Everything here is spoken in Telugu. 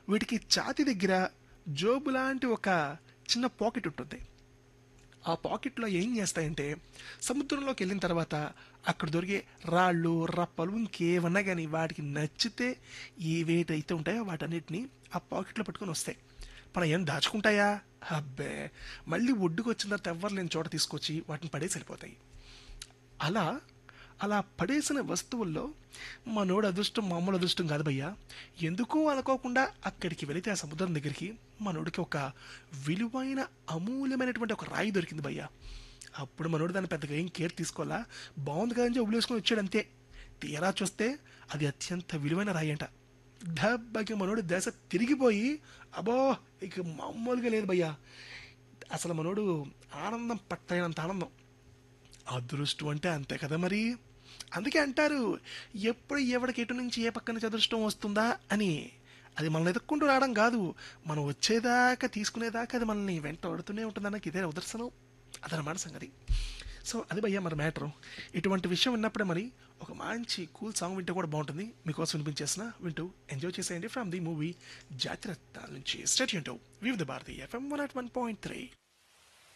వీటికి ఛాతి దగ్గర జోబు లాంటి ఒక చిన్న పాకెట్ ఉంటుంది ఆ పాకెట్లో ఏం చేస్తాయంటే సముద్రంలోకి వెళ్ళిన తర్వాత అక్కడ దొరికే రాళ్ళు రప్పలు ఇంకేమన్నా కానీ వాటికి నచ్చితే ఏవేటైతే ఉంటాయో వాటన్నిటిని ఆ పాకెట్లో పట్టుకొని వస్తాయి మనం ఏం దాచుకుంటాయా అబ్బే మళ్ళీ ఒడ్డుకు వచ్చిన తర్వాత ఎవ్వరు లేని చోట తీసుకొచ్చి వాటిని పడేసి వెళ్ళిపోతాయి అలా అలా పడేసిన వస్తువుల్లో మనోడు అదృష్టం మామూలు అదృష్టం కాదు భయ్యా ఎందుకో అనుకోకుండా అక్కడికి వెళితే ఆ సముద్రం దగ్గరికి మనోడికి ఒక విలువైన అమూల్యమైనటువంటి ఒక రాయి దొరికింది భయ్యా అప్పుడు మనోడు దాన్ని పెద్దగా ఏం కేర్ తీసుకోవాలా బాగుంది కదని చెప్పి వదిలేసుకొని వచ్చాడు అంతే తీరా చూస్తే అది అత్యంత విలువైన రాయి అంట దెబ్బకి మనోడు దశ తిరిగిపోయి అబో ఇక మామూలుగా లేదు భయ్యా అసలు మనోడు ఆనందం పట్టైనంత ఆనందం అదృష్టం అంటే అంతే కదా మరి అందుకే అంటారు ఎప్పుడు ఎవడికి ఎటు నుంచి ఏ పక్క నుంచి అదృష్టం వస్తుందా అని అది మనల్ని ఎదుక్కుంటూ రావడం కాదు మనం వచ్చేదాకా తీసుకునేదాకా అది మనల్ని వెంట పడుతూనే ఉంటుందన్నకి ఇదే ఉదర్శనం అదనమాట సంగతి సో అది భయ్యా మరి మ్యాటర్ ఇటువంటి విషయం విన్నప్పుడే మరి ఒక మంచి కూల్ సాంగ్ వింటే కూడా బాగుంటుంది మీకోసం వినిపించేసిన వింటూ ఎంజాయ్ చేసేయండి ఫ్రమ్ ది మూవీ జాతిరత్నాల నుంచి state Vividh Bharati FM one at one point three